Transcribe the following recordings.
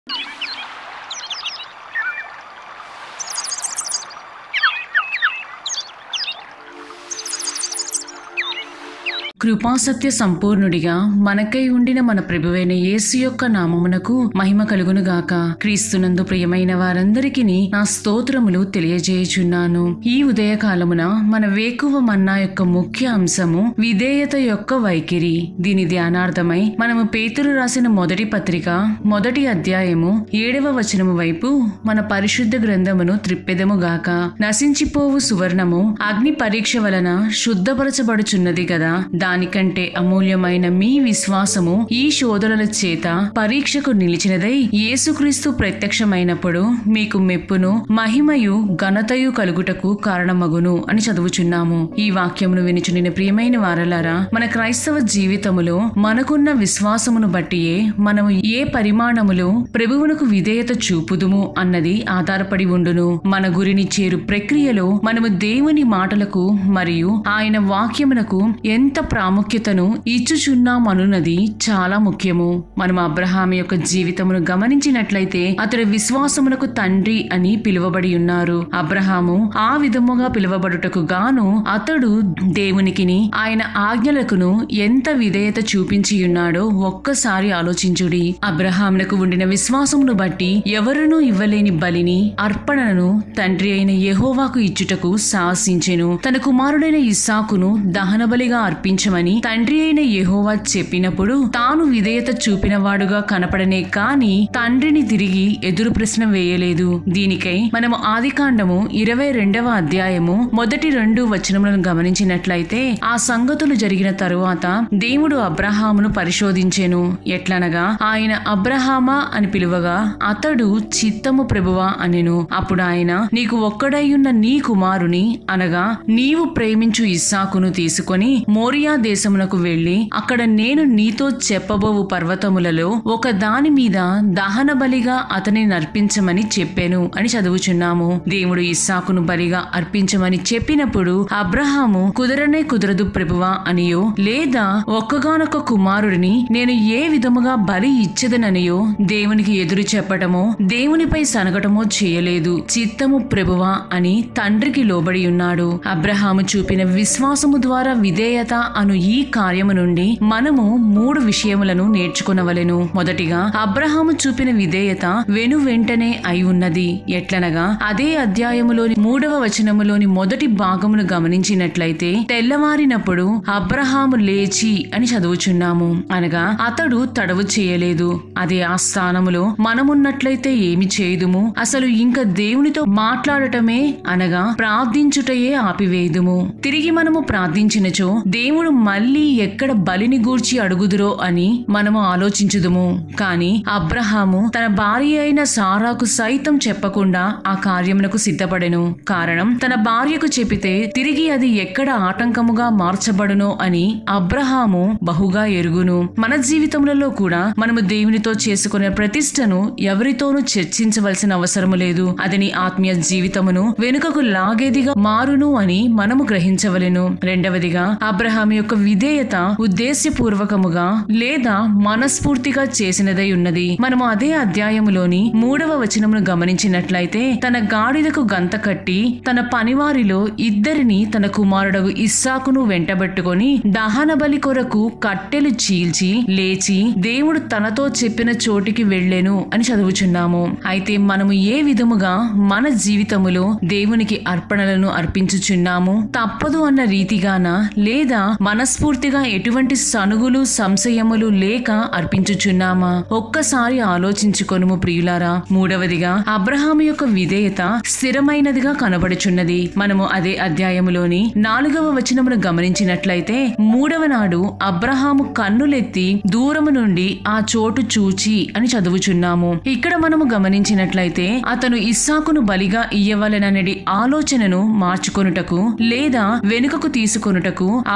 కృపాసత్య సంపూర్ణుడిగా మనకై ఉండిన మన ప్రభువైన యేసు యొక్క నామమునకు మహిమ కలుగును గాక క్రీస్తునందు ప్రియమైన వారందరికీ నా స్తోత్రములు తెలియజేయుచున్నాను ఈ ఉదయకాలమున మన వేకువ మన్నా యొక్క ముఖ్య అంశము విధేయత యొక్క వైఖరి దీని ధ్యానార్థమై మనము పేతురు రాసిన మొదటి పత్రిక మొదటి అధ్యాయము ఏడవ వచనము వైపు మన పరిశుద్ధ గ్రంథమును త్రిప్పెదము గాక నశించిపోవు సువర్ణము అగ్ని పరీక్ష వలన శుద్ధపరచబడుచున్నది కదా దానికంటే అమూల్యమైన మీ విశ్వాసము ఈ శోధనల చేత పరీక్షకు నిలిచినదై యేసుక్రీస్తు ప్రత్యక్షమైనప్పుడు మీకు మెప్పును మహిమయు ఘనతయు కలుగుటకు కారణమగును అని చదువుచున్నాము ఈ వాక్యమును వినుచునిన ప్రియమైన వారలారా మన క్రైస్తవ జీవితములో మనకున్న విశ్వాసమును బట్టియే మనము ఏ పరిమాణములో ప్రభువునకు విధేయత చూపుదుము అన్నది ఆధారపడి ఉండును మన గురిని చేరు ప్రక్రియలో మనము దేవుని మాటలకు మరియు ఆయన వాక్యమునకు ఎంత ప్రాముఖ్యతను ఇచ్చుచున్నామనున్నది చాలా ముఖ్యము మనం అబ్రహాం యొక్క జీవితమును గమనించినట్లయితే అతడు విశ్వాసమునకు తండ్రి అని పిలువబడి ఉన్నారు అబ్రహాము ఆ విధముగా పిలువబడుటకు గాను అతడు దేవునికిని ఆయన ఆజ్ఞలకును ఎంత విధేయత చూపించి ఉన్నాడో ఒక్కసారి ఆలోచించుడి అబ్రహామునకు ఉండిన విశ్వాసమును బట్టి ఎవరునూ ఇవ్వలేని బలిని అర్పణను తండ్రి అయిన యెహోవాకు ఇచ్చుటకు సాహసించెను తన కుమారుడైన ఇస్సాకును దహన బలిగా అర్పించమని తండ్రి అయిన యెహోవా చెప్పినప్పుడు తాను విధేయత చూపినవాడుగా కనపడనే కాని తండ్రిని తిరిగి ఎదురు ప్రశ్న వేయలేదు దీనికై మనము ఆదికాండము ఇరవై రెండవ అధ్యాయము మొదటి రెండు వచనములను గమనించినట్లయితే ఆ సంగతులు జరిగిన తరువాత దేవుడు అబ్రహామును పరిశోధించెను ఎట్లనగా ఆయన అబ్రహామా అని పిలువగా అతడు చిత్తము ప్రభువా అనెను అప్పుడు ఆయన నీకు ఒక్కడైయున్న నీ కుమారుని అనగా నీవు ప్రేమించు ఇస్సాకును తీసుకొని మోరియా దేశమునకు వెళ్లి అక్కడ నేను నీతో చెప్పబోవు పర్వతములలో ఒక దాని మీద దహన బలిగా అతని నర్పించమని చెప్పాను అని చదువుచున్నాము దేవుడు ఇస్సాకును బలిగా అర్పించమని చెప్పినప్పుడు అబ్రహాము కుదరనే కుదరదు ప్రభువా అనియో లేదా ఒక్కగానొక్క కుమారుడిని నేను ఏ విధముగా బలి ఇచ్చదననియో దేవునికి ఎదురు చెప్పటమో దేవునిపై సనగటమో చేయలేదు చిత్తము ప్రభువా అని తండ్రికి లోబడి ఉన్నాడు అబ్రహాము చూపిన విశ్వాసము ద్వారా విధేయత అను ఈ కార్యము నుండి మనము మూడు విషయములను నేర్చుకునవలెను మొదటిగా అబ్రహాము చూపిన విధేయత వెను వెంటనే అయి ఉన్నది ఎట్లనగా అదే అధ్యాయములోని మూడవ వచనములోని మొదటి భాగమును గమనించినట్లయితే తెల్లవారినప్పుడు అబ్రహాము లేచి అని చదువుచున్నాము అనగా అతడు తడవు చేయలేదు అదే ఆ స్థానములో మనమున్నట్లయితే ఏమి చేయుదుము అసలు ఇంకా దేవునితో మాట్లాడటమే అనగా ప్రార్థించుటయే ఆపివేయుదుము తిరిగి మనము ప్రార్థించినచో దేవుడు మళ్ళీ ఎక్కడ బలిని గూర్చి అడుగుదురో అని మనము ఆలోచించుదుము కాని అబ్రహాము తన భార్య అయిన సారాకు సైతం చెప్పకుండా ఆ కార్యమునకు సిద్ధపడెను కారణం తన భార్యకు చెప్పితే తిరిగి అది ఎక్కడ ఆటంకముగా మార్చబడునో అని అబ్రహాము బహుగా ఎరుగును మన జీవితములలో కూడా మనము దేవునితో చేసుకునే ప్రతిష్టను ఎవరితోనూ చర్చించవలసిన అవసరము లేదు అది నీ ఆత్మీయ జీవితమును వెనుకకు లాగేదిగా మారును అని మనము గ్రహించవలెను రెండవదిగా అబ్రహాం యొక్క విధేయత ఉద్దేశ్యపూర్వకముగా లేదా మనస్ఫూర్తిగా చేసినదై ఉన్నది మనము అదే అధ్యాయములోని మూడవ వచనమును గమనించినట్లయితే తన గాడిదకు గంత కట్టి తన పనివారిలో ఇద్దరిని తన కుమారుడు ఇస్సాకును వెంటబెట్టుకొని దహన బలి కొరకు కట్టెలు చీల్చి లేచి దేవుడు తనతో చెప్పిన చోటికి వెళ్ళెను అని చదువుచున్నాము అయితే మనము ఏ విధముగా మన జీవితములో దేవునికి అర్పణలను అర్పించుచున్నాము తప్పదు అన్న రీతిగాన లేదా మనస్ఫూర్తిగా ఎటువంటి సనుగులు సంశయములు లేక అర్పించుచున్నామా ఒక్కసారి ఆలోచించుకొనుము ప్రియులారా మూడవదిగా అబ్రహాము యొక్క విధేయత స్థిరమైనదిగా కనబడుచున్నది మనము అదే అధ్యాయములోని నాలుగవ వచనమును గమనించినట్లయితే మూడవ నాడు అబ్రహాము కన్నులెత్తి దూరము నుండి ఆ చోటు చూచి అని చదువుచున్నాము ఇక్కడ మనము గమనించినట్లయితే అతను ఇస్సాకును బలిగా ఇయ్యవలననడి ఆలోచనను మార్చుకొనుటకు లేదా వెనుకకు తీసుకొనుటకు అబ్రహాము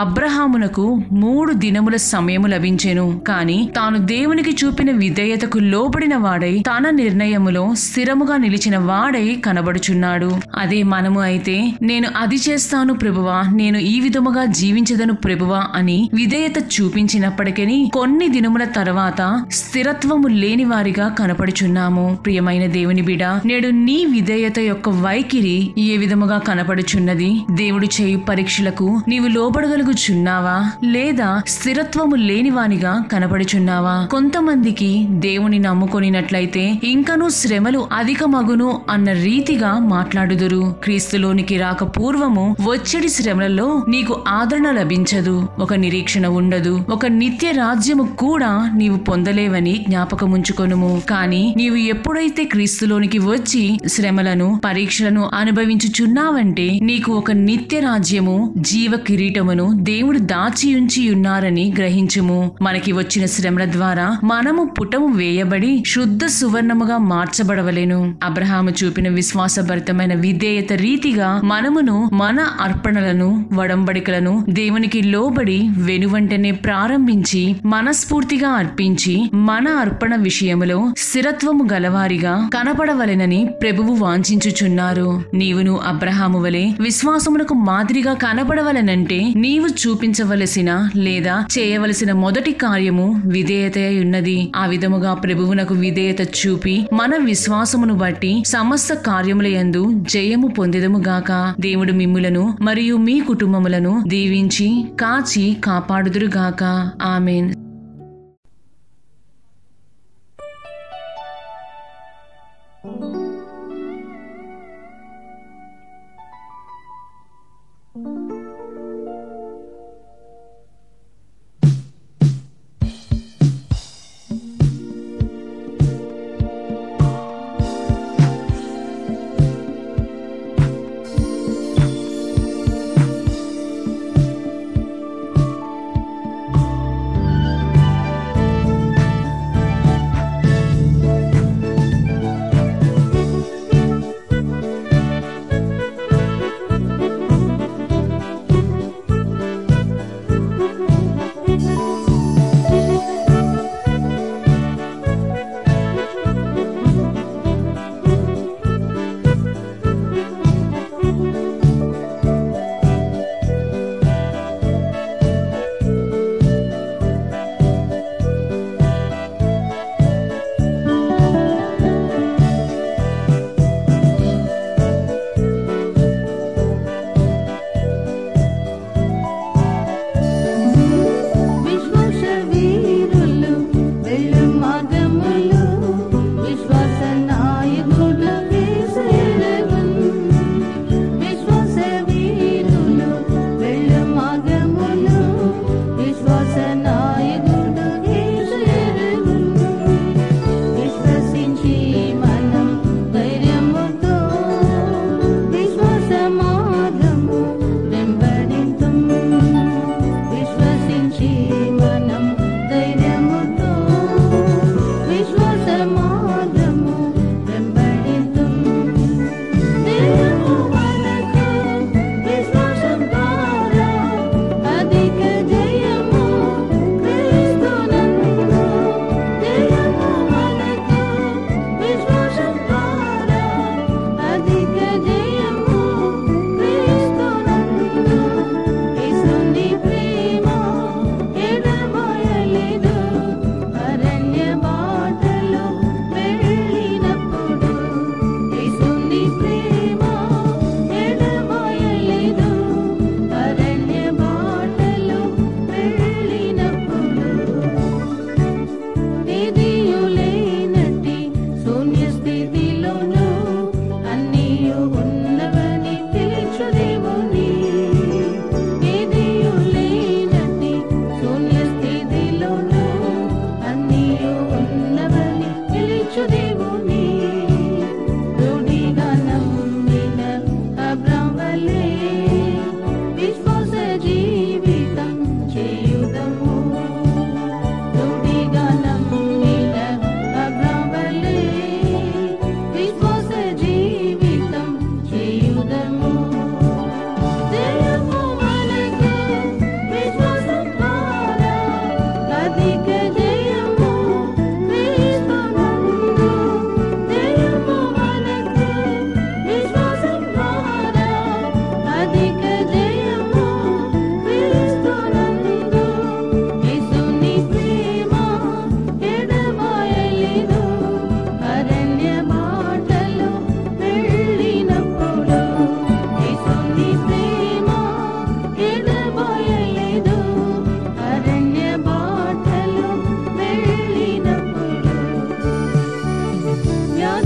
అబ్రహామునకు మూడు దినముల సమయము లభించెను కాని తాను దేవునికి చూపిన విధేయతకు లోబడిన వాడై తన నిర్ణయములో స్థిరముగా నిలిచిన వాడై కనబడుచున్నాడు అదే మనము అయితే నేను అది చేస్తాను ప్రభువా నేను ఈ విధముగా జీవించదను ప్రభువా అని విధేయత చూపించినప్పటికీ కొన్ని దినముల తర్వాత స్థిరత్వము లేని వారిగా కనపడుచున్నాము ప్రియమైన దేవుని బిడ నేడు నీ విధేయత యొక్క వైఖరి ఏ విధముగా కనపడుచున్నది దేవుడు చేయు పరీక్షలకు నీవు లోబడగలుగుచున్నావా లేదా స్థిరత్వము లేనివానిగా కనపడుచున్నావా కొంతమందికి దేవుని నమ్ముకొనినట్లయితే ఇంకనూ శ్రమలు అధికమగును అన్న రీతిగా మాట్లాడుదురు క్రీస్తులోనికి రాక పూర్వము వచ్చడి శ్రమలలో నీకు ఆదరణ లభించదు ఒక నిరీక్షణ ఉండదు ఒక నిత్య రాజ్యము కూడా నీవు పొందలేవని జ్ఞాపకముంచుకొనుము కానీ నీవు ఎప్పుడైతే క్రీస్తులోనికి వచ్చి శ్రమలను పరీక్షలను అనుభవించుచున్నావంటే నీకు ఒక నిత్య రాజ్యము జీవ కిరీటమును దేవుడు దాచి ఉంచి ఉన్నారని గ్రహించుము మనకి వచ్చిన శ్రమల ద్వారా మనము పుటము వేయబడి శుద్ధ సువర్ణముగా మార్చబడవలెను అబ్రహాము చూపిన విశ్వాసభరితమైన విధేయత రీతిగా మనమును మన అర్పణలను వడంబడికలను దేవునికి లోబడి వెనువంటనే ప్రారంభించి మనస్ఫూర్తిగా అర్పించి మన అర్పణ విషయములో స్థిరత్వము గలవారిగా కనపడవలెనని ప్రభువు వాంఛించుచున్నారు నీవును అబ్రహాము వలె విశ్వాసమునకు మాదిరిగా కనపడవలనంటే నీవు చూపించవలసిన లేదా చేయవలసిన మొదటి కార్యము విధేయత అయి ఉన్నది ఆ విధముగా ప్రభువునకు విధేయత చూపి మన విశ్వాసమును బట్టి సమస్త కార్యముల యందు జయము పొందెదముగాక దేవుడు మిమ్ములను మరియు మీ కుటుంబములను దీవించి కాచి కాపాడుదురుగాక ఆమెన్ ఆ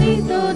నీతో